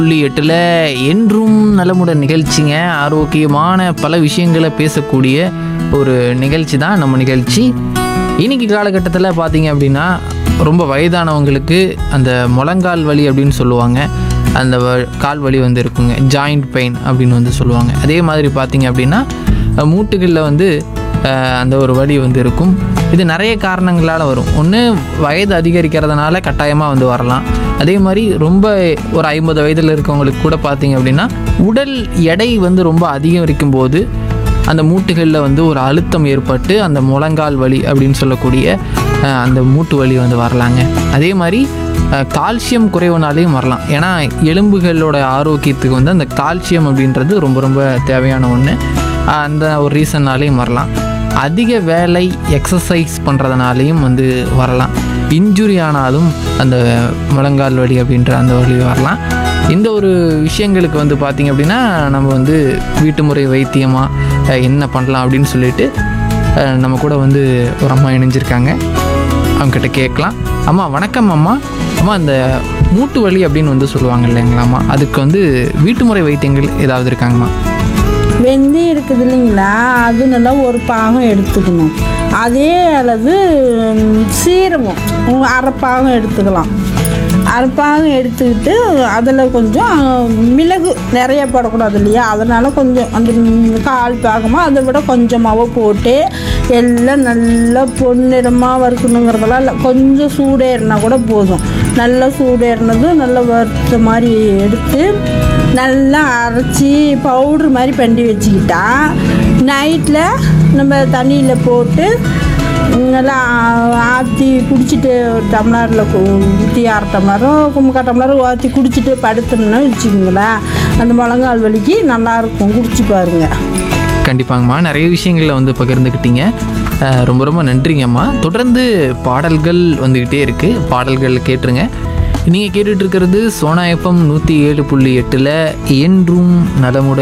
புள்ளி எட்டில் என்றும் நலமுடன் நிகழ்ச்சிங்க ஆரோக்கியமான பல விஷயங்களை பேசக்கூடிய ஒரு நிகழ்ச்சி தான் நம்ம நிகழ்ச்சி இன்னைக்கு காலகட்டத்தில் பார்த்தீங்க அப்படின்னா ரொம்ப வயதானவங்களுக்கு அந்த முழங்கால் வலி அப்படின்னு சொல்லுவாங்க அந்த வ- கால் வலி வந்து இருக்குங்க ஜாயிண்ட் பெயின் அப்படின்னு வந்து சொல்லுவாங்க அதே மாதிரி பார்த்தீங்க அப்படின்னா அஹ், மூட்டுகளில் வந்து அஹ், அந்த ஒரு வலி வந்து இருக்கும் இது நிறைய காரணங்களால் வரும் ஒன்று வயது அதிகரிக்கிறதுனால கட்டாயமாக வந்து வரலாம் அதே மாதிரி ரொம்ப ஒரு ஐம்பது வயதில் இருக்கவங்களுக்கு கூட பார்த்தீங்க அப்படின்னா உடல் எடை வந்து ரொம்ப அதிகரிக்கும் போது அந்த மூட்டுகளில் வந்து ஒரு அழுத்தம் ஏற்பட்டு அந்த முழங்கால் வலி அப்படின்னு சொல்லக்கூடிய அஹ், அந்த மூட்டு வலி வந்து வரலாங்க அதே மாதிரி அஹ், கால்சியம் குறைவுனாலையும் வரலாம் ஏன்னா எலும்புகளோட ஆரோக்கியத்துக்கு வந்து அந்த கால்சியம் அப்படின்றது ரொம்ப ரொம்ப தேவையான ஒன்று அந்த ஒரு ரீசன்னாலையும் வரலாம் அதிக வேலை எக்ஸசைஸ் பண்ணுறதுனாலையும் வந்து வரலாம் இன்ஜுரி ஆனாலும் அந்த முழங்கால் வலி அப்படின்ற அந்த வலி வரலாம் இந்த ஒரு விஷயங்களுக்கு வந்து பார்த்திங்க அப்படின்னா நம்ம வந்து வீட்டு முறை வைத்தியமாக என்ன பண்ணலாம் அப்படின்னு சொல்லிட்டு அஹ், நம்ம கூட வந்து ஒரு அம்மா இணைஞ்சிருக்காங்க அவங்ககிட்ட கேட்கலாம் அம்மா வணக்கம் அம்மா அம்மா அந்த மூட்டு வலி அப்படின்னு வந்து சொல்லுவாங்க இல்லைங்களாம்மா அதுக்கு வந்து வீட்டு முறை வைத்தியங்கள் ஏதாவது இருக்காங்கம்மா வெந்தயம் இருக்குது இல்லைங்களா அது நல்லா ஒரு பாகம் எடுத்துக்கணும் அதே அளவு ம், சீரகம் உம், அரை பாகம் எடுத்துக்கலாம் அரை பாகம் எடுத்துக்கிட்டு அதில் கொஞ்சம் மிளகு நிறைய போடக்கூடாது இல்லையா அதனால் கொஞ்சம் அந்த ம், கால் பாகமாக அதை விட கொஞ்சமாகவோ போட்டு எல்லாம் நல்லா பொன்னிறமாக வறுக்கணுங்கிறதெல்லாம் இல்லை கொஞ்சம் சூடேறினா கூட போதும் நல்லா சூடேறினது நல்லா வறுத்த மாதிரி எடுத்து நல்லா அரைச்சி பவுட்ரு மாதிரி பண்ணி வச்சுக்கிட்டா நைட்டில் நம்ம தண்ணியில் போட்டு நல்லா ஆற்றி குடிச்சிட்டு ஒரு டம்ளரில் ஊற்றி அரை டம்ளரோ குமுக்கா டம்ளரும் ஊற்றி குடிச்சிட்டு படுத்தோம்னா வச்சுக்கோங்களேன் அந்த முழங்கால் வலிக்கு நல்லாயிருக்கும் குடிச்சு பாருங்க கண்டிப்பாங்கம்மா நிறைய விஷயங்களில் வந்து பகிர்ந்துக்கிட்டீங்க அஹ் ரொம்ப ரொம்ப நன்றிங்கம்மா தொடர்ந்து பாடல்கள் வந்துக்கிட்டே இருக்குது பாடல்கள் கேட்டுருங்க நீங்கள் கேட்டுட்டு இருக்கிறது சோனா எஃப்எம் நூற்றி ஏழு புள்ளி எட்டில் என்றும் நலமுடன்